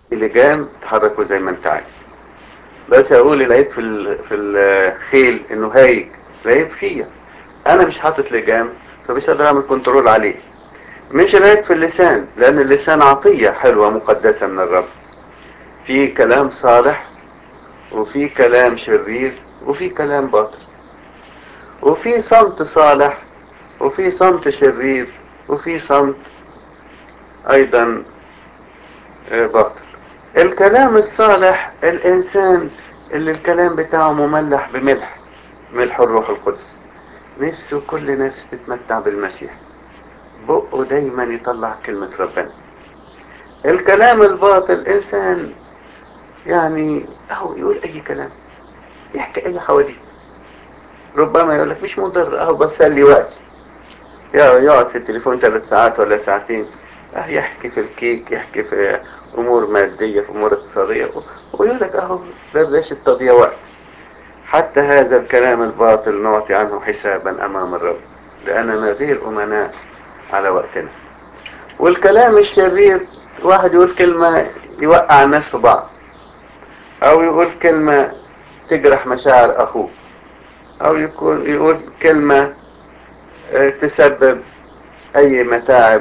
لجام تحركه زي ما انت عايز بس اقول العيب في ال- في الخيل انه هايج العيب فيا انا مش حاطط لجام فمش قادر اعمل كنترول عليه مش العيب في اللسان لان اللسان عطية حلوة مقدسة من الرب في كلام صالح وفي كلام شرير وفي كلام باطل وفي صمت صالح وفي صمت شرير وفي صمت ايضا آه، باطل الكلام الصالح الانسان اللي الكلام بتاعه مملح بملح ملح الروح القدس نفسه كل نفس تتمتع بالمسيح بقه دايما يطلع كلمة ربنا الكلام الباطل انسان يعني اهو يقول اي كلام يحكي اي حواديت ربما يقول لك مش مضر اهو بسلي وقتي يا- يقعد في التليفون ثلاث ساعات ولا ساعتين اه يحكي في الكيك يحكي في امور مادية في امور اقتصادية و- ويقول لك اهو دردشة تضييع وقت حتى هذا الكلام الباطل نعطي عنه حسابا امام الرب لاننا غير امناء على وقتنا والكلام الشرير واحد يقول كلمة يوقع الناس في بعض او يقول كلمة تجرح مشاعر اخوه او يكون يقول كلمة آه، تسبب اي متاعب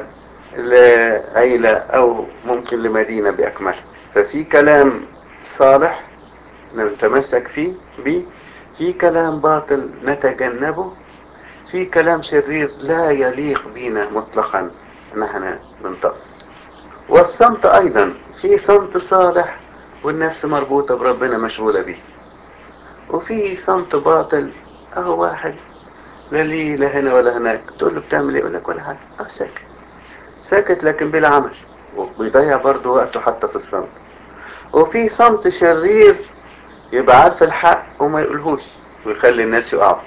لعيلة او ممكن لمدينة باكملها ففي كلام صالح نتمسك فيه بيه في كلام باطل نتجنبه في كلام شرير لا يليق بنا مطلقا ان احنا ننطق والصمت ايضا في صمت صالح والنفس مربوطة بربنا مشغولة بيه وفي صمت باطل اهو واحد لا ليه لا هنا ولا هناك تقول له بتعمل ايه يقول لك ولا حاجة اه ساكت ساكت لكن بلا عمل وبيضيع برضه وقته حتى في الصمت وفي صمت شرير يبقى عارف الحق وما يقولهوش ويخلي الناس يقعوا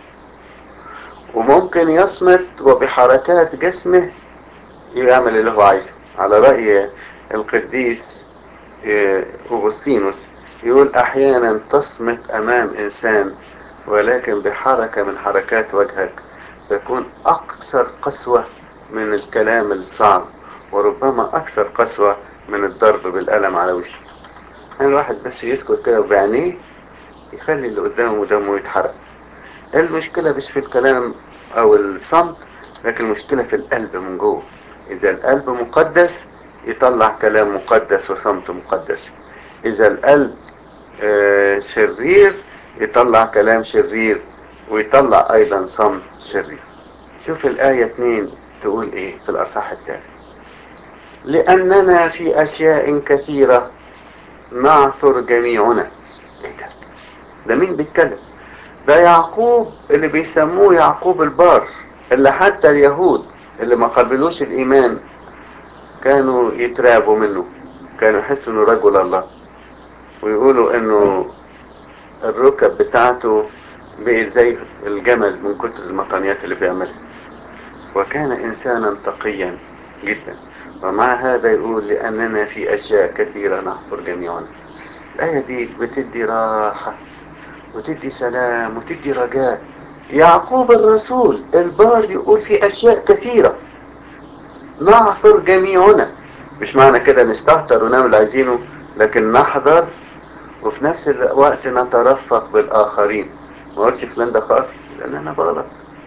وممكن يصمت وبحركات جسمه يعمل اللي هو عايزه على رأي القديس آه، أوغسطينوس يقول أحيانا تصمت أمام إنسان ولكن بحركة من حركات وجهك تكون أكثر قسوة من الكلام الصعب وربما أكثر قسوة من الضرب بالقلم على وشه يعني الواحد بس يسكت كده بعينيه يخلي اللي قدامه دمه يتحرق المشكلة مش في الكلام أو الصمت لكن المشكلة في القلب من جوه إذا القلب مقدس يطلع كلام مقدس وصمت مقدس إذا القلب آه، شرير يطلع كلام شرير ويطلع أيضا صمت شرير شوف الآية 2 تقول إيه في الأصحاح الثالث لأننا في أشياء كثيرة نعثر جميعنا إيه ده؟ ده مين بيتكلم ده يعقوب اللي بيسموه يعقوب البار اللي حتى اليهود اللي ما قبلوش الإيمان كانوا يترعبوا منه كانوا يحسوا انه رجل الله ويقولوا انه الركب بتاعته بقت زي الجمل من كتر المطانيات اللي بيعملها وكان انسانا تقيا جدا ومع هذا يقول لاننا في اشياء كثيرة نحفر جميعنا الاية دي بتدي راحة وتدي سلام وتدي رجاء يعقوب الرسول البار يقول في اشياء كثيرة نعثر جميعنا مش معنى كده نستهتر ونعمل اللي عايزينه لكن نحذر وفي نفس الوقت نترفق بالاخرين ما اقولش فلان ده خاطر لان انا بغلط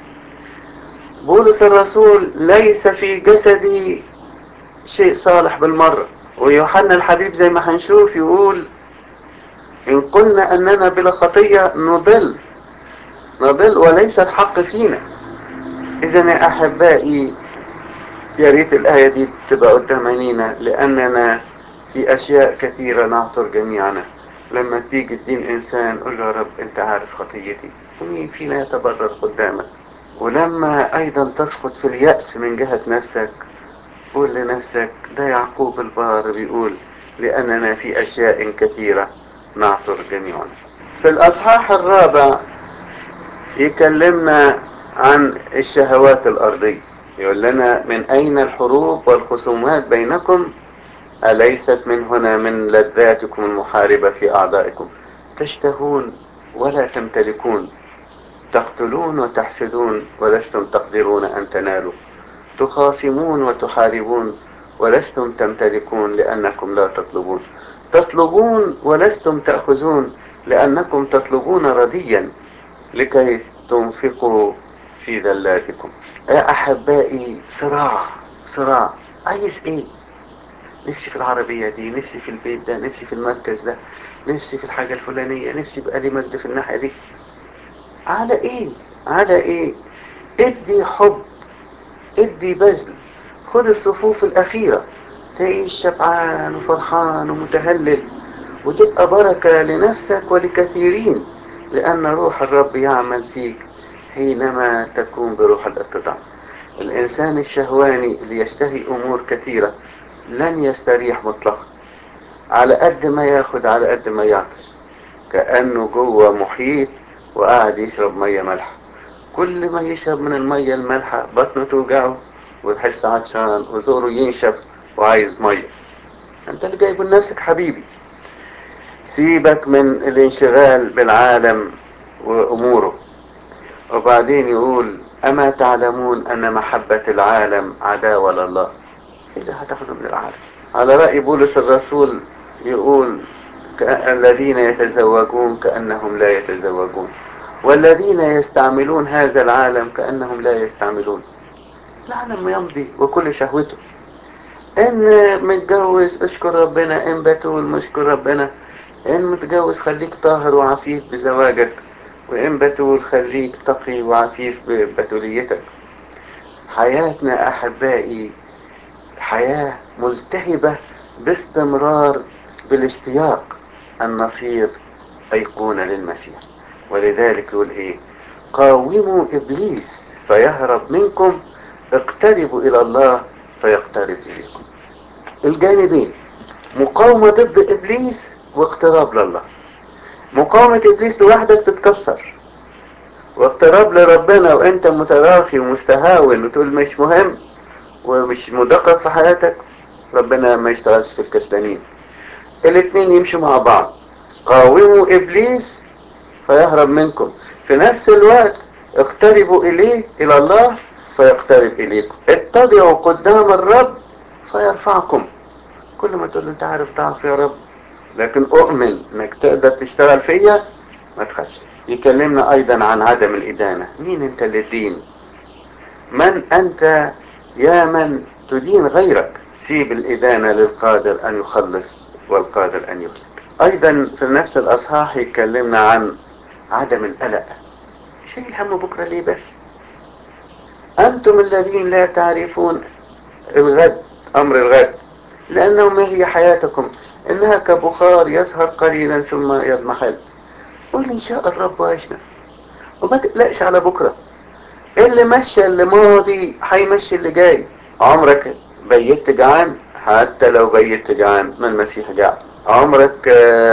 بولس الرسول ليس في جسدي شيء صالح بالمرة ويوحنا الحبيب زي ما هنشوف يقول إن قلنا أننا بلا خطية نضل نضل وليس الحق فينا إذا يا أحبائي يا ريت الآية دي تبقى قدام عينينا لأننا في أشياء كثيرة نعثر جميعنا لما تيجي تدين إنسان قول له يا رب أنت عارف خطيتي ومين فينا يتبرر قدامك ولما أيضا تسقط في اليأس من جهة نفسك قول لنفسك ده يعقوب البار بيقول لأننا في أشياء كثيرة نعثر جميعا في الأصحاح الرابع يكلمنا عن الشهوات الأرضية يقول لنا من أين الحروب والخصومات بينكم أليست من هنا من لذاتكم المحاربة في أعضائكم تشتهون ولا تمتلكون تقتلون وتحسدون ولستم تقدرون أن تنالوا تخاصمون وتحاربون ولستم تمتلكون لأنكم لا تطلبون تطلبون ولستم تأخذون لأنكم تطلبون رديا لكي تنفقوا في ذلاتكم يا أحبائي صراع صراع عايز إيه نفسي في العربية دي نفسي في البيت ده نفسي في المركز ده نفسي في الحاجة الفلانية نفسي بقى لي مجد في الناحية دي على ايه على ايه ادي حب ادي بذل خد الصفوف الاخيرة تعيش شبعان وفرحان ومتهلل وتبقى بركة لنفسك ولكثيرين لأن روح الرب يعمل فيك حينما تكون بروح الاتضاع الإنسان الشهواني اللي يشتهي أمور كثيرة لن يستريح مطلقا على قد ما ياخد على قد ما يعطش كأنه جوه محيط وقاعد يشرب مية مالحة كل ما يشرب من المية المالحة بطنه توجعه ويحس عطشان وزوره ينشف وعايز مية انت اللي جايبه لنفسك حبيبي سيبك من الانشغال بالعالم واموره وبعدين يقول اما تعلمون ان محبة العالم عداوة لله ايه اللي هتاخده من العالم على رأي بولس الرسول يقول الذين يتزوجون كأنهم لا يتزوجون والذين يستعملون هذا العالم كأنهم لا يستعملون العالم يمضي وكل شهوته ان متجوز اشكر ربنا ان بتول مشكر ربنا ان متجوز خليك طاهر وعفيف بزواجك وان بتول خليك تقي وعفيف ببتوليتك حياتنا احبائي حياة ملتهبة باستمرار بالاشتياق أن نصير أيقونة للمسيح ولذلك يقول إيه قاوموا إبليس فيهرب منكم اقتربوا إلى الله فيقترب إليكم الجانبين مقاومة ضد إبليس واقتراب لله مقاومة إبليس لوحدك تتكسر واقتراب لربنا وانت متراخي ومستهاون وتقول مش مهم ومش مدقق في حياتك ربنا ما يشتغلش في الكسلانين الاتنين يمشوا مع بعض قاوموا ابليس فيهرب منكم في نفس الوقت اقتربوا اليه الى الله فيقترب اليكم اتضعوا قدام الرب فيرفعكم كل ما تقول له انت عارف ضعف يا رب لكن اؤمن انك تقدر تشتغل فيا ما تخافش يكلمنا ايضا عن عدم الادانة مين انت اللي تدين من انت يا من تدين غيرك سيب الإدانة للقادر أن يخلص والقادر أن يهلك أيضا في نفس الأصحاح يتكلمنا عن عدم القلق شيل هم بكرة ليه بس أنتم الذين لا تعرفون الغد أمر الغد لأنه ما هي حياتكم إنها كبخار يسهر قليلا ثم يضمحل قل إن شاء الرب عشنا وما تقلقش على بكرة اللي مشى اللي ماضي هيمشي اللي جاي عمرك بيت جعان حتى لو بيت جعان ما المسيح جاع عمرك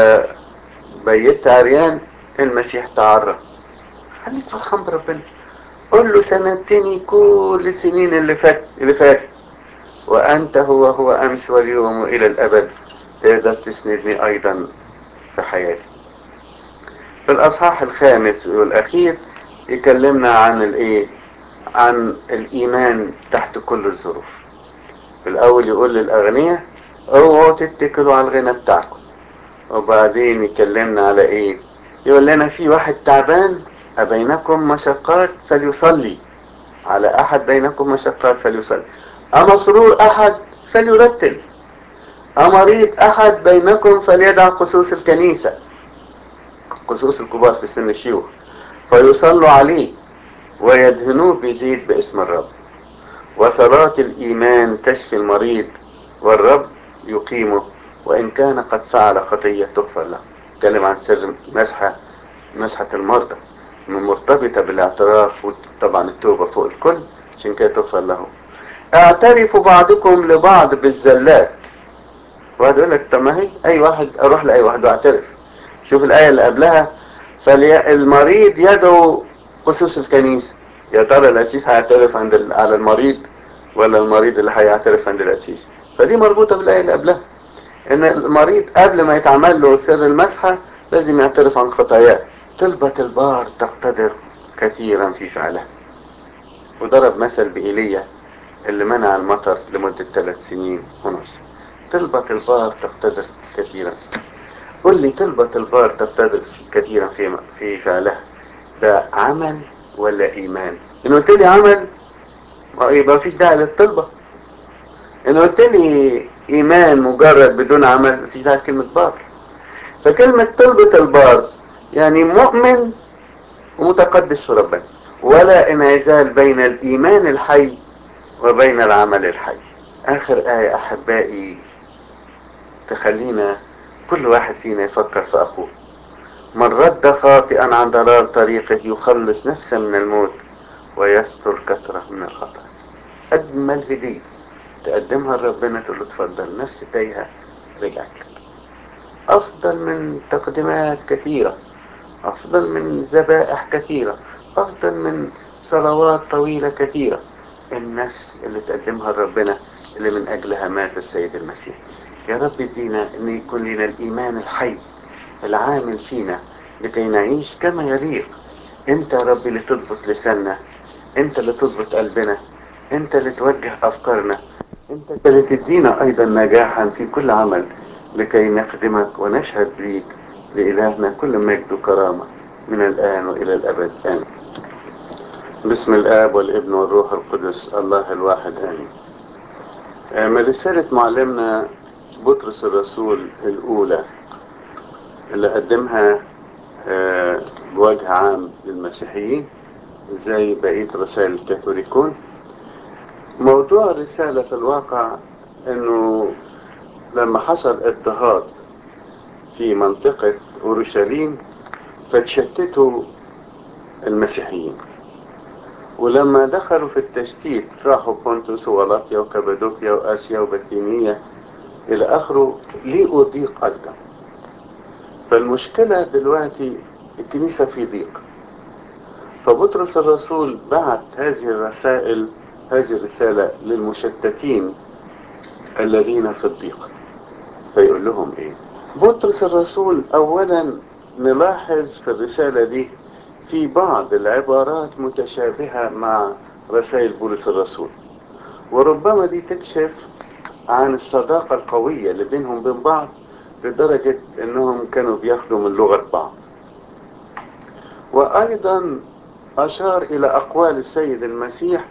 بيت عريان المسيح تعرى خليك فرحان بربنا قل له سندتني كل السنين اللي فات اللي فات وانت هو هو امس واليوم والى الابد تقدر تسندني ايضا في حياتي في الاصحاح الخامس والاخير يكلمنا عن الايه عن الايمان تحت كل الظروف في الاول يقول للاغنياء اوعوا تتكلوا على الغنى بتاعكم وبعدين يكلمنا على ايه يقول لنا في واحد تعبان أبينكم مشقات فليصلي على أحد بينكم مشقات فليصلي أمسرور أحد فليرتل أمريض أحد بينكم فليدع قصوص الكنيسة قصوص الكبار في سن الشيوخ فيصلوا عليه ويدهنوه بزيت باسم الرب وصلاة الإيمان تشفي المريض والرب يقيمه وإن كان قد فعل خطية تغفر له تكلم عن سر مسحة مسحة المرضى مرتبطة بالاعتراف وطبعا التوبة فوق الكل عشان كده تغفر له اعترفوا بعضكم لبعض بالزلات واحد يقول لك طب ما هي اي واحد اروح لاي واحد واعترف شوف الايه اللي قبلها فالمريض يدعو خصوص الكنيسه يا ترى الاسيس هيعترف عند ال- على المريض ولا المريض اللي هيعترف عند الاسيس فدي مربوطه بالايه اللي قبلها ان المريض قبل ما يتعمل له سر المسحه لازم يعترف عن خطاياه طلبة البار تقتدر كثيرا في فعلها وضرب مثل بإيليا اللي منع المطر لمدة ثلاث سنين ونص طلبة البار تقتدر كثيرا قل لي طلبة البار تقتدر كثيرا في في فعلها ده عمل ولا ايمان ان قلت لي عمل يبقى مفيش داعي للطلبة ان قلت لي ايمان مجرد بدون عمل مفيش داعي لكلمة بار فكلمة طلبة البار يعني مؤمن ومتقدس في ربنا ولا انعزال بين الايمان الحي وبين العمل الحي اخر آية احبائي تخلينا كل واحد فينا يفكر في اخوه من رد خاطئا عن ضلال طريقه يخلص نفسه من الموت ويستر كثرة من الخطأ اجمل هدية تقدمها لربنا تقول له اتفضل نفس تايهة رجعت لك افضل من تقديمات كثيرة افضل من ذبائح كثيرة افضل من صلوات طويلة كثيرة النفس اللي تقدمها لربنا اللي من اجلها مات السيد المسيح يا رب ادينا ان يكون لنا الايمان الحي العامل فينا لكي نعيش كما يليق انت يا رب اللي تضبط لساننا انت اللي تضبط قلبنا انت اللي توجه افكارنا انت اللي تدينا ايضا نجاحا في كل عمل لكي نخدمك ونشهد ليك لإلهنا كل مجد وكرامة من الآن وإلى الأبد آمين بسم الآب والابن والروح القدس الله الواحد آمين من رسالة معلمنا بطرس الرسول الأولى اللي قدمها بوجه عام للمسيحيين زي بقية رسائل الكاثوليكون موضوع الرسالة في الواقع انه لما حصل اضطهاد في منطقة اورشليم فتشتتوا المسيحيين ولما دخلوا في التشتيت راحوا بونتوس وغلاطيا وكابادوكيا واسيا وبثينية الى اخره لقوا ضيق ايضا فالمشكلة دلوقتي الكنيسة في ضيق فبطرس الرسول بعت هذه الرسائل هذه الرسالة للمشتتين الذين في الضيق فيقول لهم ايه بطرس الرسول اولا نلاحظ في الرسالة دي في بعض العبارات متشابهة مع رسائل بولس الرسول وربما دي تكشف عن الصداقة القوية اللي بينهم وبين بعض لدرجة انهم كانوا بياخدوا من لغة بعض وايضا اشار الى اقوال السيد المسيح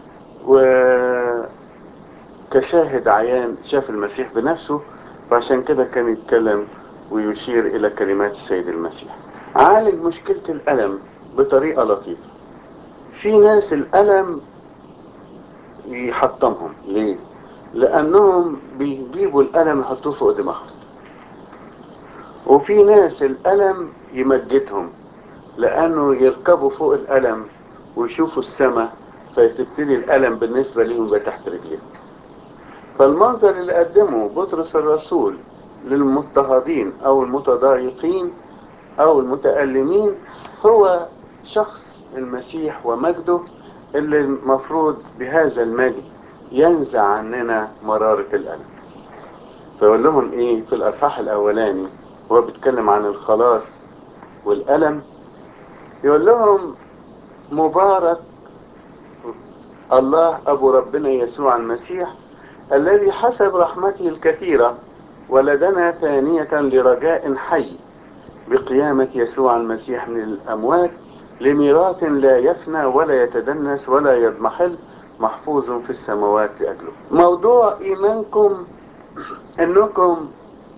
وكشاهد عيان شاف المسيح بنفسه وعشان كده كان يتكلم ويشير الى كلمات السيد المسيح عالج مشكلة الالم بطريقة لطيفة في ناس الالم يحطمهم ليه لانهم بيجيبوا الالم يحطوه فوق دماغهم وفي ناس الالم يمجدهم لانه يركبوا فوق الالم ويشوفوا السماء فيتبتدي الالم بالنسبة لهم يبقى تحت رجليهم فالمنظر اللي قدمه بطرس الرسول للمضطهدين او المتضايقين او المتألمين هو شخص المسيح ومجده اللي المفروض بهذا المجد ينزع عننا مرارة الألم فيقول لهم ايه في الاصحاح الاولاني هو بيتكلم عن الخلاص والألم يقول لهم مبارك الله ابو ربنا يسوع المسيح الذي حسب رحمته الكثيرة ولدنا ثانية لرجاء حي بقيامة يسوع المسيح من الأموات لميراث لا يفنى ولا يتدنس ولا يضمحل محفوظ في السماوات لأجله موضوع إيمانكم أنكم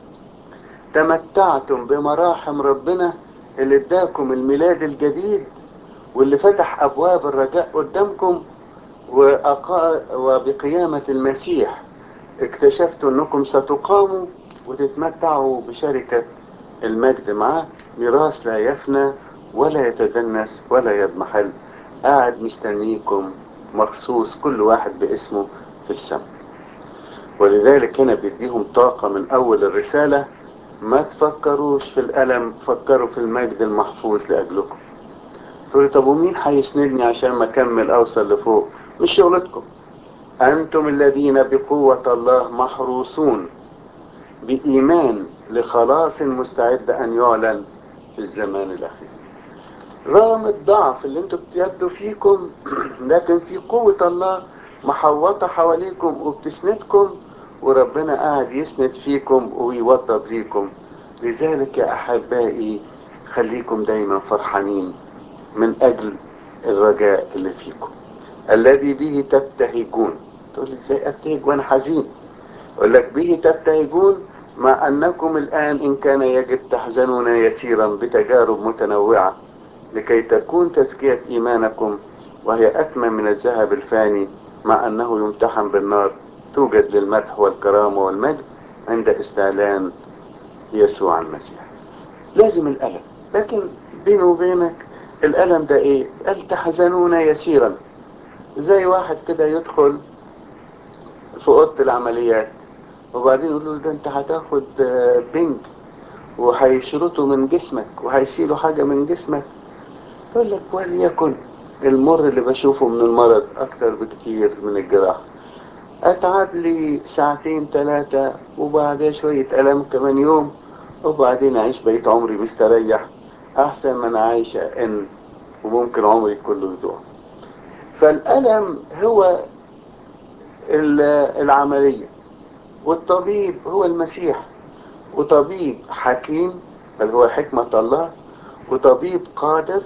تمتعتم بمراحم ربنا اللي اداكم الميلاد الجديد واللي فتح أبواب الرجاء قدامكم وأقا... وبقيامة المسيح اكتشفتوا أنكم ستقاموا وتتمتعوا بشركة المجد معاه ميراث لا يفنى ولا يتدنس ولا يضمحل قاعد مستنيكم مخصوص كل واحد باسمه في السماء ولذلك هنا بيديهم طاقة من أول الرسالة ما تفكروش في الألم فكروا في المجد المحفوظ لأجلكم تقول طب ومين هيسندني عشان ما أكمل أوصل لفوق مش شغلتكم أنتم الذين بقوة الله محروسون بإيمان لخلاص مستعد أن يعلن في الزمان الأخير رغم الضعف اللي انتوا بتيبدوا فيكم لكن في قوة الله محوطة حواليكم وبتسندكم وربنا قاعد يسند فيكم ويوضب ليكم لذلك يا أحبائي خليكم دايما فرحانين من أجل الرجاء اللي فيكم الذي به تبتهجون تقول ازاي ابتهج وانا حزين اقول لك به تبتهجون مع انكم الان ان كان يجب تحزنون يسيرا بتجارب متنوعة لكي تكون تزكية ايمانكم وهي اثمن من الذهب الفاني مع انه يمتحن بالنار توجد للمدح والكرامة والمجد عند استعلان يسوع المسيح لازم الألم لكن بينه وبينك الألم ده ايه قال تحزنون يسيرا زي واحد كده يدخل في اوضه العمليات وبعدين يقول له ده انت هتاخد بنج وهيشرطوا من جسمك وهيشيلوا حاجه من جسمك يقول لك وليكن المر اللي بشوفه من المرض اكتر بكتير من الجراحه اتعب لي ساعتين ثلاثه وبعدين شويه الم كمان يوم وبعدين اعيش بقيت عمري مستريح احسن ما انا عايش ان وممكن عمري كله يضيع فالألم هو العملية والطبيب هو المسيح وطبيب حكيم بل هو حكمة الله وطبيب قادر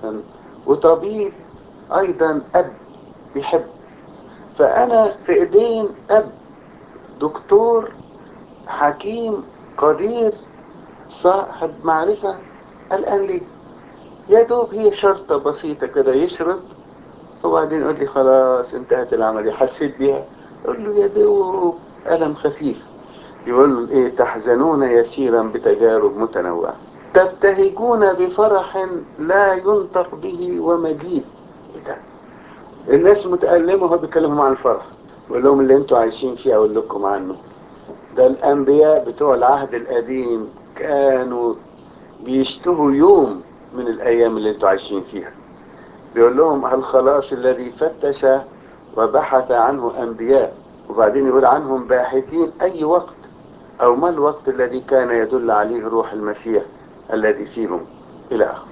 وطبيب أيضا أب بيحب فأنا في إيدين أب دكتور حكيم قدير صاحب معرفة الآن ليه يا دوب هي شرطة بسيطة كده يشرط وبعدين يقول لي خلاص انتهت العملية حسيت بيها يقول له يا دوب ألم خفيف يقول له ايه تحزنون يسيرا بتجارب متنوعة تبتهجون بفرح لا ينطق به ومجيد ايه ده الناس متألمة وهو بيكلمهم عن الفرح يقول لهم اللي انتوا عايشين فيه اقول لكم عنه ده الانبياء بتوع العهد القديم كانوا بيشتهوا يوم من الايام اللي انتوا عايشين فيها بيقول لهم الخلاص الذي فتش وبحث عنه انبياء وبعدين يقول عنهم باحثين اي وقت او ما الوقت الذي كان يدل عليه روح المسيح الذي فيهم الى اخره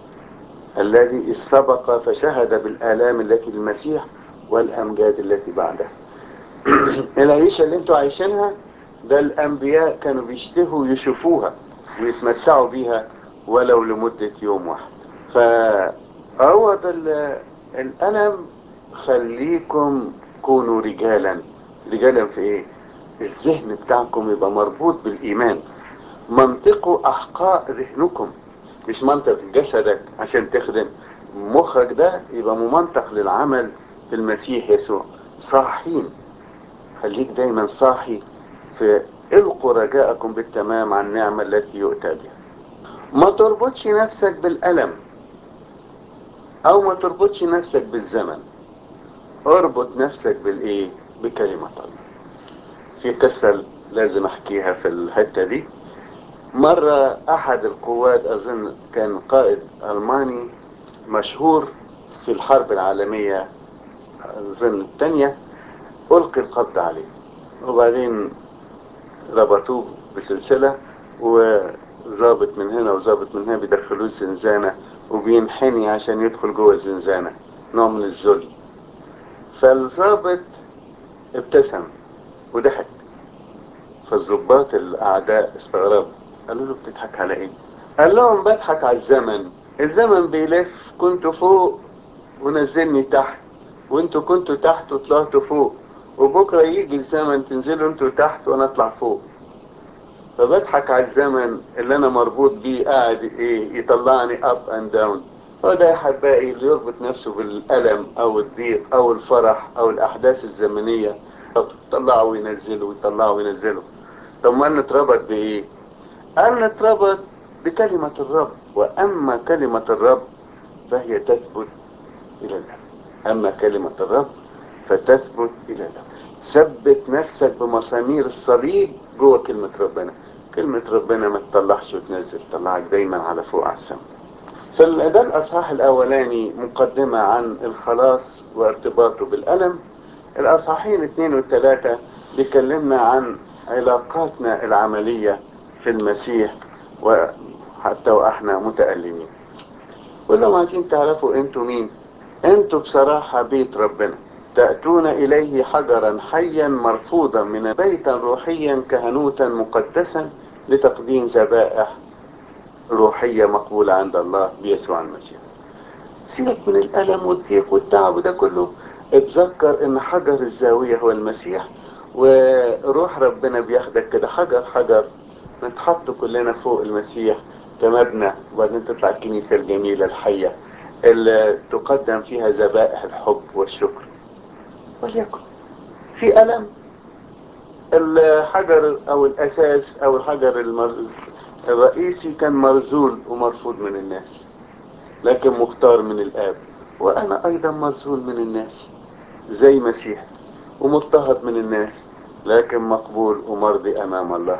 الذي سبق فشهد بالالام التي للمسيح والامجاد التي بعدها العيشة اللي انتوا عايشينها ده الانبياء كانوا بيشتهوا يشوفوها ويتمتعوا بيها ولو لمدة يوم واحد فعوض الألم خليكم كونوا رجالا رجالا في ايه الذهن بتاعكم يبقى مربوط بالإيمان منطقوا أحقاء ذهنكم مش منطق جسدك عشان تخدم مخك ده يبقى ممنطق للعمل في المسيح يسوع صاحين خليك دايما صاحي في القوا رجاءكم بالتمام عن النعمة التي يؤتى بها ما تربطش نفسك بالألم أو ما تربطش نفسك بالزمن اربط نفسك بالإيه بكلمة الله في قصة لازم أحكيها في الحتة دي مرة أحد القوات أظن كان قائد ألماني مشهور في الحرب العالمية أظن الثانية ألقي القبض عليه وبعدين ربطوه بسلسلة وظابط من هنا وظابط من هنا بيدخلوه الزنزانة وبينحني عشان يدخل جوه الزنزانة نوع من الذل فالظابط ابتسم وضحك فالظباط الأعداء استغربوا قالوا له بتضحك على ايه قال لهم بضحك على الزمن الزمن بيلف كنت فوق ونزلني تحت وانتوا كنتوا تحت وطلعتوا فوق وبكرة يجي الزمن تنزلوا انتوا تحت وانا اطلع فوق فبضحك على الزمن اللي انا مربوط بيه قاعد ايه يطلعني اب اند داون هو ده يا حبائي اللي يربط نفسه بالألم او الضيق او الفرح او الاحداث الزمنية يطلعوا وينزلوا ويطلعوا وينزلوا طب ما نتربط بايه قال نتربط بكلمة الرب واما كلمة الرب فهي تثبت الى الابد اما كلمة الرب فتثبت الى الابد ثبت نفسك بمسامير الصليب جوه كلمة ربنا كلمة ربنا ما تطلعش وتنزل تطلعك دايما على فوق على السماء فده الأصحاح الأولاني مقدمة عن الخلاص وارتباطه بالألم الأصحاحين اثنين والثلاثة بيكلمنا عن علاقاتنا العملية في المسيح وحتى وإحنا متألمين ولو عايزين تعرفوا انتوا مين انتوا بصراحة بيت ربنا تأتون إليه حجرا حيا مرفوضا من بيتا روحيا كهنوتا مقدسا لتقديم ذبائح روحية مقبولة عند الله بيسوع المسيح سيبك من الألم والضيق والتعب وده كله اتذكر ان حجر الزاوية هو المسيح وروح ربنا بياخدك كده حجر حجر نتحط كلنا فوق المسيح كمبنى وبعدين تطلع الكنيسة الجميلة الحية اللي تقدم فيها ذبائح الحب والشكر وليكن في ألم الحجر أو الأساس أو الحجر المر... الرئيسي كان مرزول ومرفوض من الناس لكن مختار من الآب وأنا أيضا مرزول من الناس زي مسيح ومضطهد من الناس لكن مقبول ومرضي أمام الله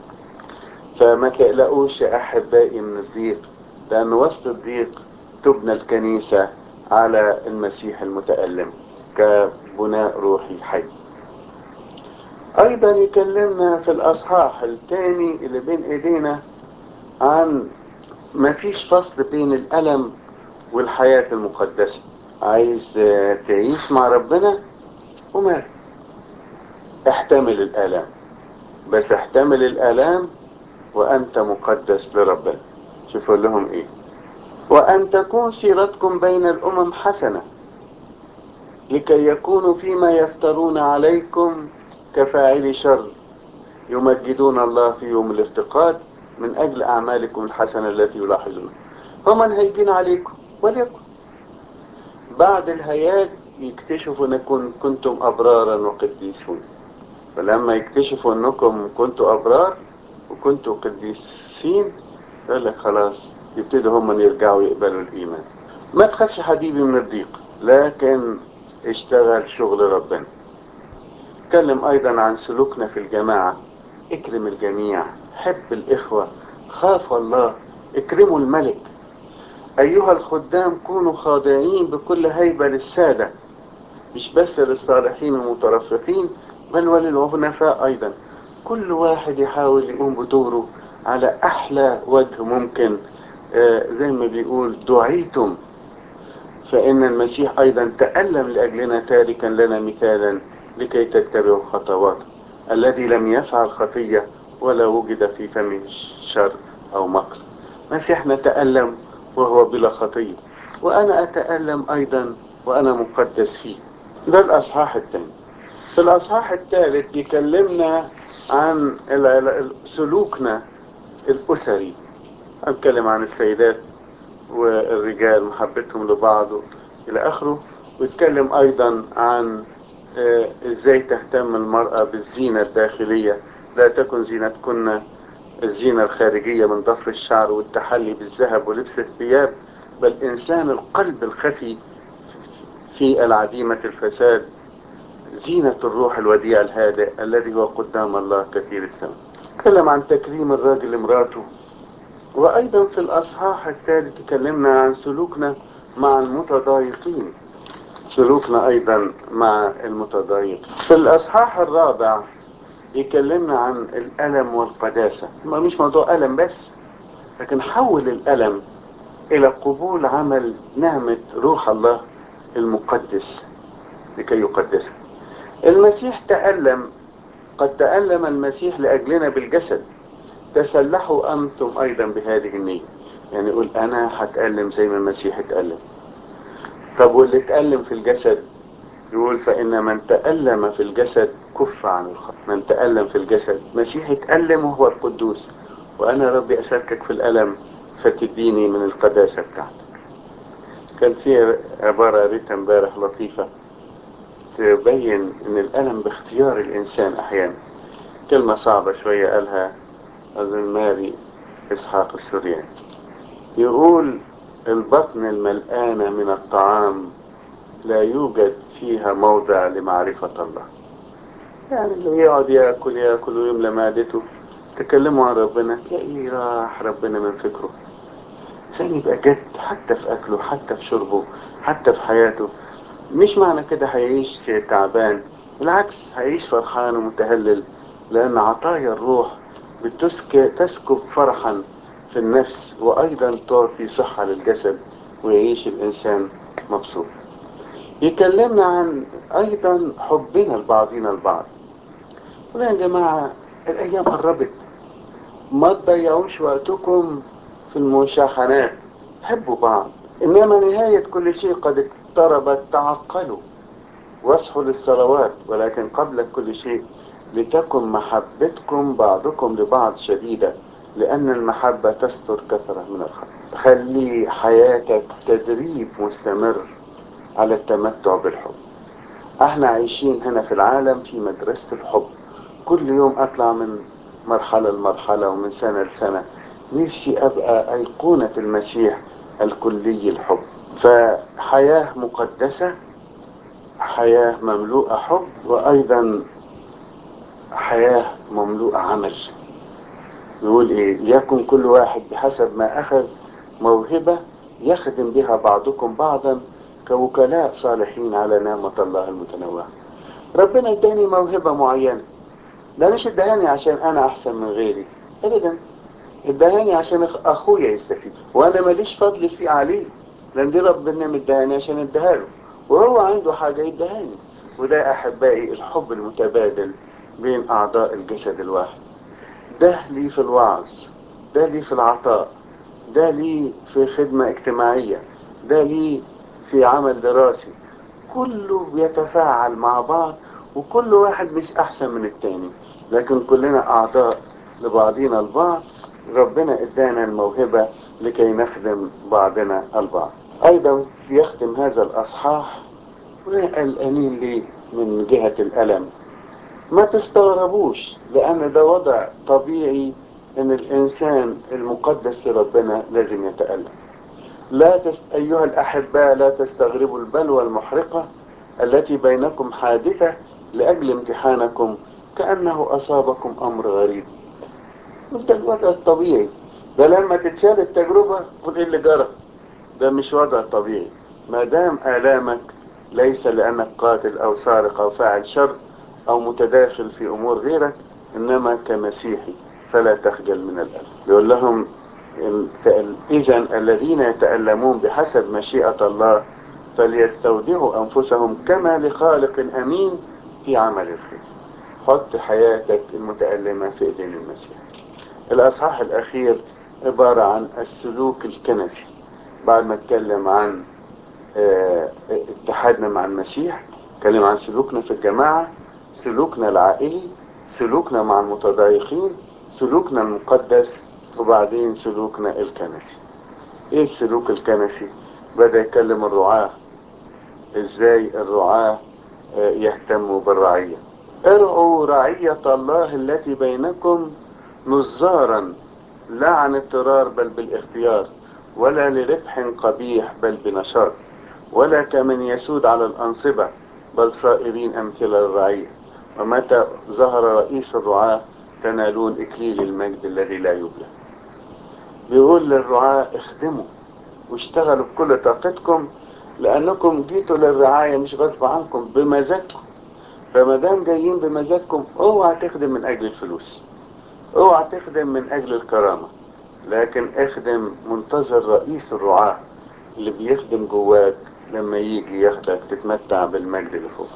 فما تقلقوش يا أحبائي من الضيق لأن وسط الضيق تبنى الكنيسة على المسيح المتألم كبناء روحي حي أيضا يكلمنا في الأصحاح الثاني اللي بين إيدينا عن ما فيش فصل بين الألم والحياة المقدسة عايز تعيش مع ربنا وما احتمل الآلام بس احتمل الآلام وأنت مقدس لربنا شوف أقول لهم إيه وأن تكون سيرتكم بين الأمم حسنة لكي يكونوا فيما يفترون عليكم كفاعلي شر يمجدون الله في يوم الافتقاد من أجل أعمالكم الحسنة التي يلاحظون هم هيجين عليكم وليكن بعد الهياج يكتشفوا أنكم كنتم أبرارا وقديسون فلما يكتشفوا أنكم كنتم أبرار وكنتم قديسين يقول لك خلاص يبتدوا هم يرجعوا يقبلوا الإيمان ما تخافش حبيبي من الضيق لكن اشتغل شغل ربنا اتكلم أيضا عن سلوكنا في الجماعة اكرم الجميع حب الإخوة خاف الله اكرموا الملك أيها الخدام كونوا خاضعين بكل هيبة للسادة مش بس للصالحين المترفقين بل وللعنفاء أيضا كل واحد يحاول يقوم بدوره على أحلى وجه ممكن آه زي ما بيقول دعيتم فإن المسيح أيضا تألم لأجلنا تاركا لنا مثالا لكي تتبعوا خطواته الذي لم يفعل خطية ولا وجد في فمه شر أو مكر مسيحنا تألم وهو بلا خطية وأنا أتألم أيضا وأنا مقدس فيه ده الأصحاح الثاني في الأصحاح الثالث يكلمنا عن سلوكنا الأسري أتكلم عن السيدات والرجال محبتهم لبعض إلى آخره ويتكلم أيضا عن إزاي تهتم المرأة بالزينة الداخلية لا تكن زينتكن الزينة الخارجية من ضفر الشعر والتحلي بالذهب ولبس الثياب بل إنسان القلب الخفي في العديمة الفساد زينة الروح الوديع الهادئ الذي هو قدام الله كثير السماء تكلم عن تكريم الراجل لمراته وأيضا في الأصحاح الثالث تكلمنا عن سلوكنا مع المتضايقين سلوكنا أيضا مع المتضايق في الأصحاح الرابع يكلمنا عن الألم والقداسة ما مش موضوع ألم بس لكن حول الألم إلى قبول عمل نعمة روح الله المقدس لكي يقدسه المسيح تألم قد تألم المسيح لأجلنا بالجسد تسلحوا أنتم أيضا بهذه النية يعني يقول أنا هتألم زي ما المسيح اتألم طب واللي اتألم في الجسد يقول فإن من تألم في الجسد كف عن الخطأ من تألم في الجسد مسيح اتألم وهو القدوس وأنا ربي أشاركك في الألم فتديني من القداسة بتاعتك كان في عبارة قريتها امبارح لطيفة تبين ان الألم باختيار الإنسان أحيانا كلمة صعبة شوية قالها أظن ماري إسحاق السورياني يقول البطن الملآنة من الطعام لا يوجد فيها موضع لمعرفة الله يعني اللي يقعد ياكل ياكل ويملى معدته تكلموا عن ربنا تلاقيه راح ربنا من فكره عشان يبقى جد حتى في اكله حتى في شربه حتى في حياته مش معنى كده هيعيش تعبان بالعكس هيعيش فرحان ومتهلل لان عطايا الروح بتسك تسكب فرحا في النفس وايضا تعطي صحة للجسد ويعيش الانسان مبسوط يكلمنا عن ايضا حبنا لبعضنا البعض ولا يا جماعة الايام قربت ما تضيعوش وقتكم في المشاحنات حبوا بعض انما نهاية كل شيء قد اقتربت تعقلوا واصحوا للصلوات ولكن قبل كل شيء لتكن محبتكم بعضكم لبعض شديدة لأن المحبة تستر كثرة من الخطأ خلي حياتك تدريب مستمر على التمتع بالحب احنا عايشين هنا في العالم في مدرسة الحب كل يوم اطلع من مرحلة لمرحلة ومن سنة لسنة نفسي ابقى ايقونة المسيح الكلي الحب فحياة مقدسة حياة مملوءة حب وايضا حياة مملوءة عمل يقول ايه ليكن كل واحد بحسب ما اخذ موهبة يخدم بها بعضكم بعضا كوكلاء صالحين على نعمة الله المتنوعة ربنا اداني موهبة معينة ده مش ادهاني عشان انا احسن من غيري ابدا ادهاني عشان اخويا يستفيد وانا ماليش فضل فيه عليه لان دي ربنا مدهاني عشان اديها له وهو عنده حاجة يدهاني وده احبائي الحب المتبادل بين اعضاء الجسد الواحد ده لي في الوعظ ده لي في العطاء ده لي في خدمة اجتماعية ده لي في عمل دراسي كله بيتفاعل مع بعض وكل واحد مش احسن من التاني لكن كلنا اعضاء لبعضنا البعض ربنا ادانا الموهبة لكي نخدم بعضنا البعض ايضا يختم هذا الاصحاح قلقانين ليه من جهة الالم ما تستغربوش لان ده وضع طبيعي ان الانسان المقدس لربنا لازم يتألم لا تست... ايها الاحباء لا تستغربوا البلوى المحرقة التي بينكم حادثة لاجل امتحانكم كأنه اصابكم امر غريب ده الوضع الطبيعي ده لما تتشال التجربة قل ايه اللي جرى ده مش وضع طبيعي ما دام آلامك ليس لأنك قاتل أو سارق أو فاعل شر أو متداخل في أمور غيرك إنما كمسيحي فلا تخجل من الألم يقول لهم إذا الذين يتألمون بحسب مشيئة الله فليستودعوا أنفسهم كما لخالق أمين في عمل الخير حط حياتك المتألمة في إيدين المسيح الأصحاح الأخير عبارة عن السلوك الكنسي بعد ما اتكلم عن اه اتحادنا مع المسيح اتكلم عن سلوكنا في الجماعة سلوكنا العائلي سلوكنا مع المتضايقين سلوكنا المقدس وبعدين سلوكنا الكنسي ايه السلوك الكنسي بدأ يكلم الرعاة ازاي الرعاة اه يهتموا بالرعية ارعوا رعية الله التي بينكم نزارا لا عن اضطرار بل بالاختيار ولا لربح قبيح بل بنشاط ولا كمن يسود على الأنصبة بل صائرين أمثلة للرعية ومتى ظهر رئيس الرعاة تنالون إكليل المجد الذي لا يبلى بيقول للرعاة اخدموا واشتغلوا بكل طاقتكم لأنكم جيتوا للرعاية مش غصب عنكم بمزاجكم فما دام جايين بمزاجكم اوعى تخدم من أجل الفلوس اوعى تخدم من أجل الكرامة لكن اخدم منتظر رئيس الرعاة اللي بيخدم جواك لما يجي ياخدك تتمتع بالمجد اللي فوق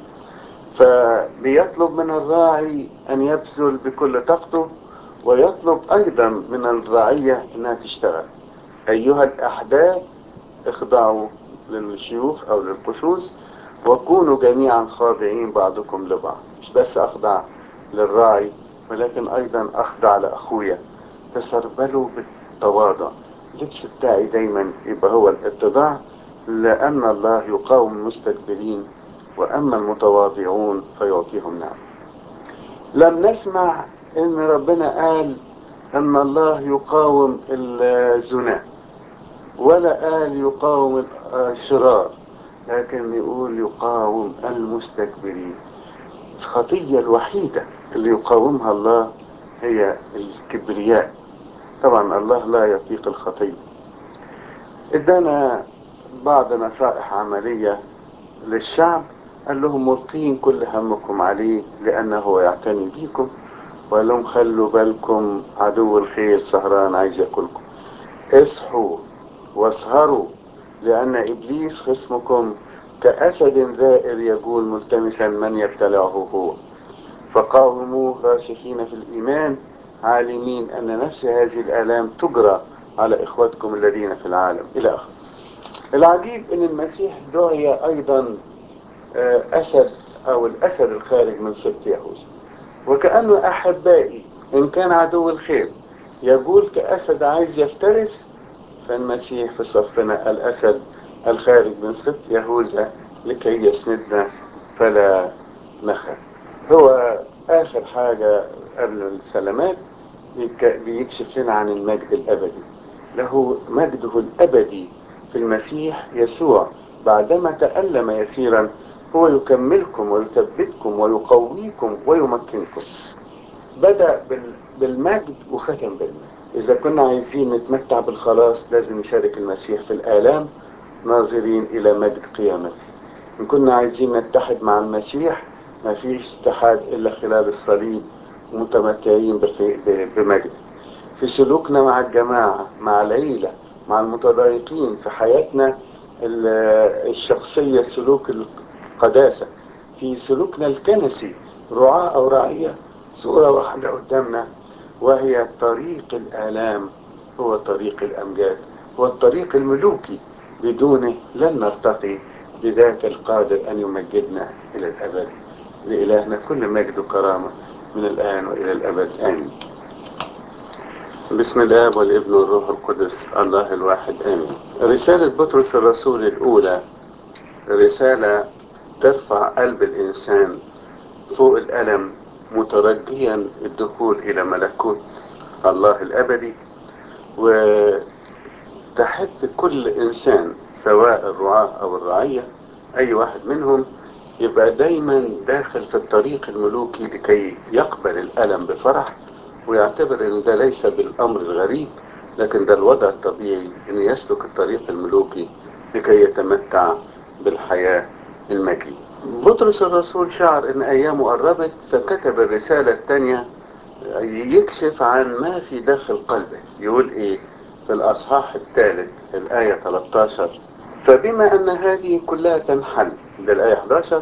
فبيطلب من الراعي ان يبذل بكل طاقته ويطلب ايضا من الرعية انها تشتغل ايها الاحداث اخضعوا للشيوخ او للقصوص وكونوا جميعا خاضعين بعضكم لبعض مش بس اخضع للراعي ولكن ايضا اخضع لاخويا تسربلوا بالتواضع اللبس بتاعي دايما يبقى هو الاتضاع لأن الله يقاوم المستكبرين وأما المتواضعون فيعطيهم نعم لم نسمع ان ربنا قال ان الله يقاوم الزنا ولا قال يقاوم الشرار لكن يقول يقاوم المستكبرين الخطية الوحيدة اللي يقاومها الله هي الكبرياء طبعا الله لا يطيق الخطية ادانا بعض نصائح عملية للشعب قال لهم ملقين كل همكم عليه لأنه يعتني بيكم وقال لهم خلوا بالكم عدو الخير سهران عايز ياكلكم اصحوا واسهروا لأن إبليس خصمكم كأسد ذائر يقول ملتمسا من يبتلعه هو فقاوموه راسخين في الإيمان عالمين أن نفس هذه الآلام تجرى على إخوتكم الذين في العالم إلى آخره العجيب أن المسيح دعي أيضا أسد أو الأسد الخارج من سبط يهوذا وكأنه أحبائي إن كان عدو الخير يقول كأسد عايز يفترس فالمسيح في صفنا الأسد الخارج من سبط يهوذا لكي يسندنا فلا نخاف هو آخر حاجة قبل السلامات بيكشف لنا عن المجد الأبدي له مجده الأبدي في المسيح يسوع بعدما تألم يسيرا هو يكملكم ويثبتكم ويقويكم ويمكنكم بدأ بالمجد وختم بالمجد إذا كنا عايزين نتمتع بالخلاص لازم نشارك المسيح في الآلام ناظرين إلى مجد قيامته إن كنا عايزين نتحد مع المسيح ما فيش اتحاد إلا خلال الصليب متمتعين بمجد في سلوكنا مع الجماعة مع العيلة مع المتضايقين في حياتنا الشخصية سلوك القداسة في سلوكنا الكنسي رعاة أو رعية صورة واحدة قدامنا وهي طريق الآلام هو طريق الأمجاد هو الطريق الملوكي بدونه لن نرتقي بذاك القادر أن يمجدنا إلى الأبد لإلهنا كل مجد وكرامة من الآن وإلى الأبد آمين بسم الله والابن والروح القدس الله الواحد آمين رسالة بطرس الرسول الأولى رسالة ترفع قلب الإنسان فوق الألم مترجيا الدخول إلى ملكوت الله الأبدي وتحث كل إنسان سواء الرعاة أو الرعية أي واحد منهم يبقى دايما داخل في الطريق الملوكي لكي يقبل الألم بفرح ويعتبر ان ده ليس بالامر الغريب لكن ده الوضع الطبيعي ان يسلك الطريق الملوكي لكي يتمتع بالحياة المجيدة بطرس الرسول شعر ان ايامه قربت فكتب الرسالة الثانية يكشف عن ما في داخل قلبه يقول ايه في الاصحاح الثالث الاية 13 فبما ان هذه كلها تنحل ده الاية 11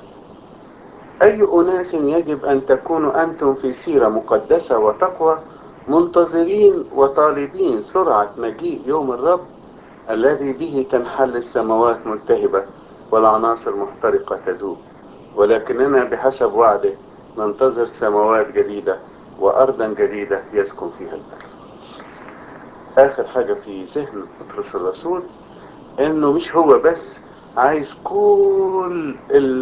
أي أناس يجب أن تكونوا أنتم في سيرة مقدسة وتقوى منتظرين وطالبين سرعة مجيء يوم الرب الذي به تنحل السماوات ملتهبة والعناصر محترقة تذوب ولكننا بحسب وعده ننتظر سماوات جديدة وأرضا جديدة يسكن فيها البر آخر حاجة في ذهن بطرس الرسول إنه مش هو بس عايز كل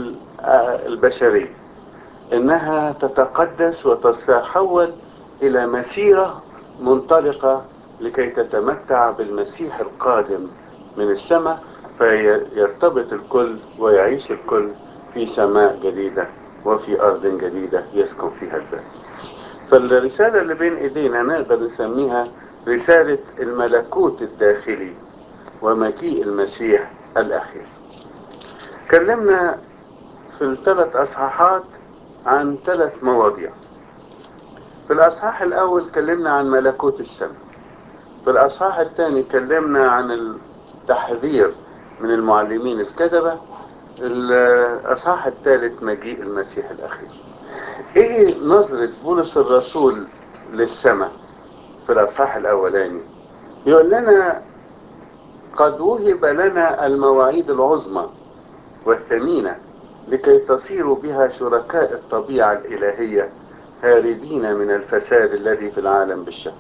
البشرية انها تتقدس وتتحول الى مسيرة منطلقة لكي تتمتع بالمسيح القادم من السماء فيرتبط الكل ويعيش الكل في سماء جديدة وفي ارض جديدة يسكن فيها البر فالرسالة اللي بين ايدينا نقدر نسميها رسالة الملكوت الداخلي ومجيء المسيح الاخير كلمنا في الثلاث اصحاحات عن ثلاث مواضيع في الاصحاح الاول كلمنا عن ملكوت السماء في الاصحاح الثاني كلمنا عن التحذير من المعلمين الكذبة الاصحاح الثالث مجيء المسيح الاخير ايه نظرة بولس الرسول للسماء في الاصحاح الاولاني يقول لنا قد وهب لنا المواعيد العظمى والثمينة لكي تصيروا بها شركاء الطبيعة الإلهية هاربين من الفساد الذي في العالم بالشهوة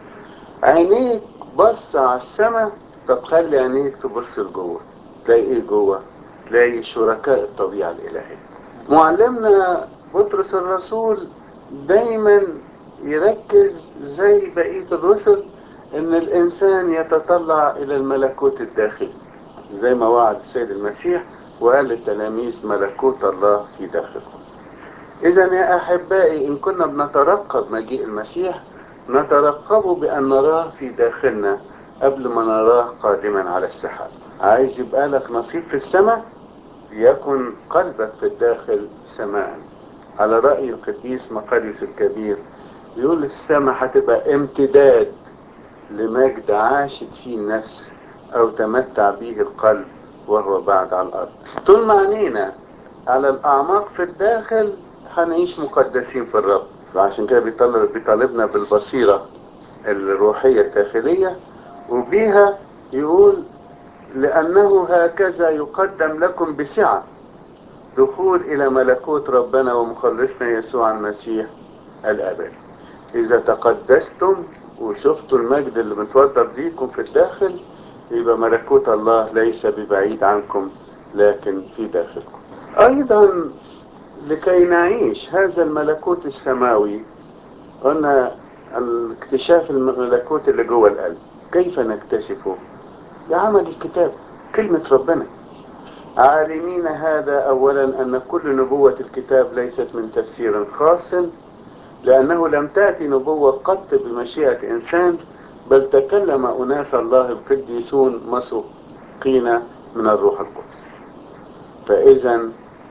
عينيك بص على السماء طب خلي عينيك تبص لجوه تلاقي ايه جوه تلاقي شركاء الطبيعة الإلهية معلمنا بطرس الرسول دايما يركز زي بقية الرسل ان الانسان يتطلع الى الملكوت الداخلي زي ما وعد السيد المسيح وقال للتلاميذ ملكوت الله في داخلكم اذا يا احبائي ان كنا بنترقب مجيء المسيح نترقبه بان نراه في داخلنا قبل ما نراه قادما على السحاب عايز يبقى لك نصيب في السماء يكن قلبك في الداخل سماء على رأي القديس مقدس الكبير يقول السماء هتبقى امتداد لمجد عاشت فيه النفس او تمتع به القلب وهو بعد على الأرض طول ما عينينا على الأعماق في الداخل هنعيش مقدسين في الرب فعشان كده بيطلب بيطالبنا بالبصيرة الروحية الداخلية وبيها يقول لأنه هكذا يقدم لكم بسعة دخول إلى ملكوت ربنا ومخلصنا يسوع المسيح الأبدي إذا تقدستم وشفتوا المجد اللي متوضب ليكم في الداخل يبقى ملكوت الله ليس ببعيد عنكم لكن في داخلكم أيضا لكي نعيش هذا الملكوت السماوي قلنا اكتشاف الملكوت اللي جوه القلب كيف نكتشفه بعمل الكتاب كلمة ربنا عالمين هذا أولا أن كل نبوة الكتاب ليست من تفسير خاص لأنه لم تأتي نبوة قط بمشيئة إنسان بل تكلم أناس الله القديسون مسوقين من الروح القدس فإذا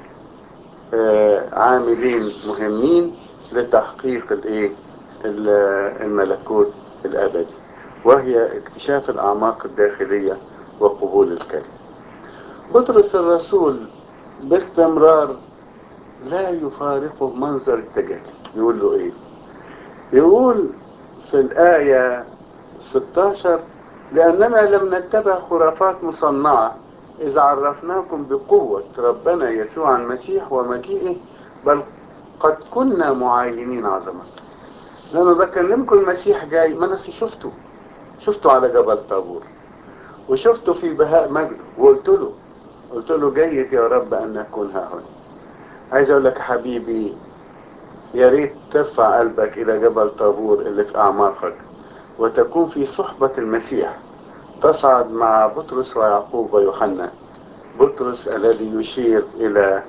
عاملين مهمين لتحقيق الايه الملكوت الابدي وهي اكتشاف الاعماق الداخليه وقبول الكلمه بطرس الرسول باستمرار لا يفارقه منظر التجلي يقول له ايه يقول في الآية 16 لأننا لم نتبع خرافات مصنعة إذا عرفناكم بقوة ربنا يسوع المسيح ومجيئه بل قد كنا معاينين عظمته لما بكلمكم المسيح جاي ما انا شفته شفته على جبل طابور وشفته في بهاء مجده وقلت له قلت له جيد يا رب ان نكون ها هنا عايز اقول لك حبيبي يا ريت ترفع قلبك الى جبل طابور اللي في اعماقك وتكون في صحبة المسيح تصعد مع بطرس ويعقوب ويوحنا بطرس الذي يشير الى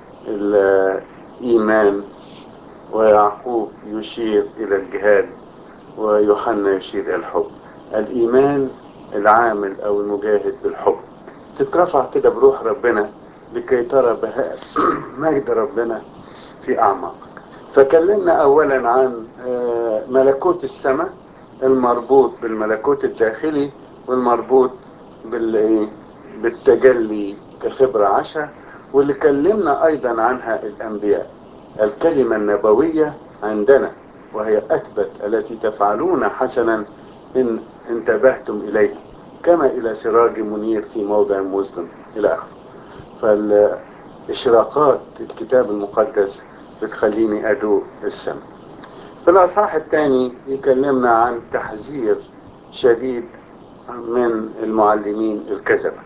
الايمان ويعقوب يشير الى الجهاد ويوحنا يشير الى الحب الايمان العامل او المجاهد بالحب تترفع كده بروح ربنا لكي ترى بهاء مجد ربنا في اعماقك فكلمنا اولا عن ملكوت السماء المربوط بالملكوت الداخلي والمربوط بالتجلي كخبرة عشاء واللي كلمنا ايضا عنها الانبياء الكلمة النبوية عندنا وهي اثبت التي تفعلون حسنا ان انتبهتم اليها كما الى سراج منير في موضع مظلم الى اخره فالاشراقات الكتاب المقدس بتخليني ادوق السماء في الاصحاح الثاني يكلمنا عن تحذير شديد من المعلمين الكذبة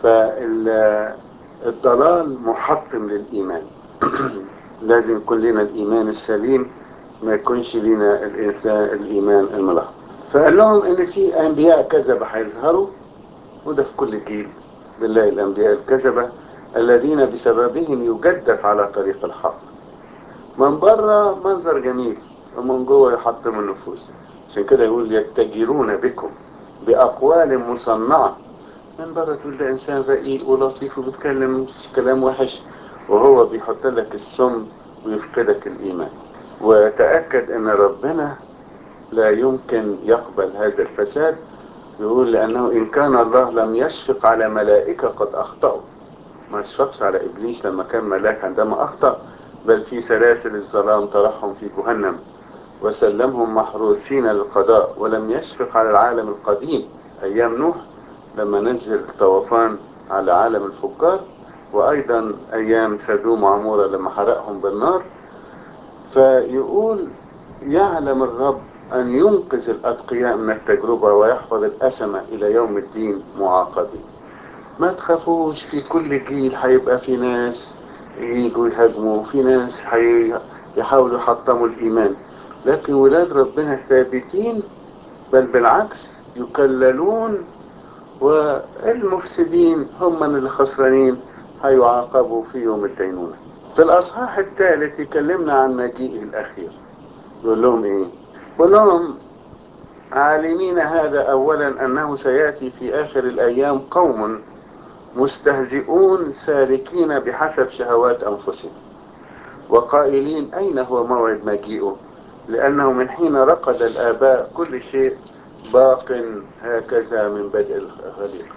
فالضلال محطم للايمان لازم يكون لنا الايمان السليم ما يكونش لنا الانسان الايمان الملخبط فقال لهم ان في انبياء كذبة هيظهروا وده في كل جيل بالله الانبياء الكذبة الذين بسببهم يجدف على طريق الحق من بره منظر جميل ومن جوه يحطم النفوس عشان كده يقول يتجرون بكم بأقوال مصنعة من بره تقول ده إنسان رقيق ولطيف وبيتكلم كلام وحش وهو بيحط لك السم ويفقدك الإيمان وتأكد أن ربنا لا يمكن يقبل هذا الفساد يقول لأنه إن كان الله لم يشفق على ملائكة قد أخطأوا ما اشفقش على إبليس لما كان ملاك عندما أخطأ بل في سلاسل الظلام طرحهم في جهنم وسلمهم محروسين للقضاء ولم يشفق على العالم القديم أيام نوح لما نزل طوفان على عالم الفجار وأيضا أيام سدوم وعمورة لما حرقهم بالنار فيقول يعلم الرب أن ينقذ الأتقياء من التجربة ويحفظ الأسمة إلى يوم الدين معاقبين ما تخافوش في كل جيل هيبقى في ناس يجوا يهاجموا في ناس يحاولوا يحطموا الإيمان لكن ولاد ربنا ثابتين بل بالعكس يكللون والمفسدين هم من اللي خسرانين هيعاقبوا في يوم الدينونة في الأصحاح الثالث يكلمنا عن مجيئه الأخير يقول لهم إيه يقول لهم عالمين هذا أولا أنه سيأتي في آخر الأيام قوم مستهزئون سالكين بحسب شهوات أنفسهم وقائلين أين هو موعد مجيئه لأنه من حين رقد الآباء كل شيء باق هكذا من بدء الخليقة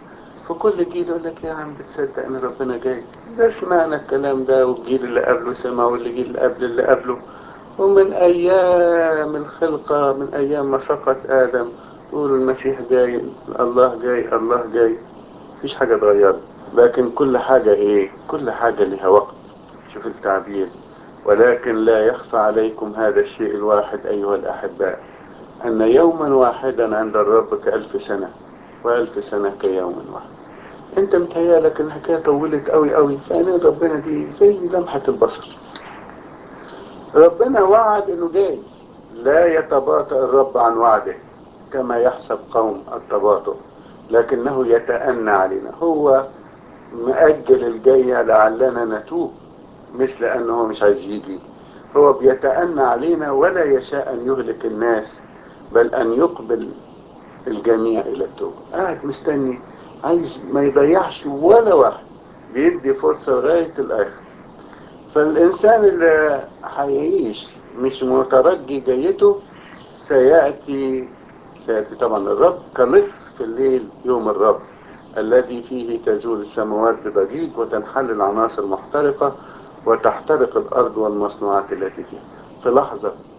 في كل جيل يقول لك يا عم بتصدق ان ربنا جاي ده سمعنا الكلام ده والجيل اللي قبله سمع والجيل اللي قبل اللي قبله ومن ايام الخلقة من ايام ما سقط ادم يقولوا المسيح جاي الله جاي الله جاي مفيش حاجة اتغيرت لكن كل حاجة ايه كل حاجة لها وقت شوف التعبير ولكن لا يخفى عليكم هذا الشيء الواحد ايها الاحباء ان يوما واحدا عند الرب كالف سنة والف سنة كيوم واحد انت متهيألك ان الحكاية طولت قوي قوي فعلا ربنا دي زي لمحة البصر ربنا وعد انه جاي لا يتباطأ الرب عن وعده كما يحسب قوم التباطؤ لكنه يتأنى علينا هو مأجل الجاية لعلنا نتوب مش لأنه مش عايز يجي هو بيتأنى علينا ولا يشاء أن يهلك الناس بل أن يقبل الجميع إلى التوبة قاعد مستني عايز ما يضيعش ولا واحد بيدي فرصة لغاية الآخر فالإنسان اللي هيعيش مش مترجي جيته سيأتي سيأتي طبعا الرب كلص في الليل يوم الرب الذي فيه تزول السماوات بضجيج وتنحل العناصر محترقة وتحترق الأرض والمصنوعات التي فيها في لحظة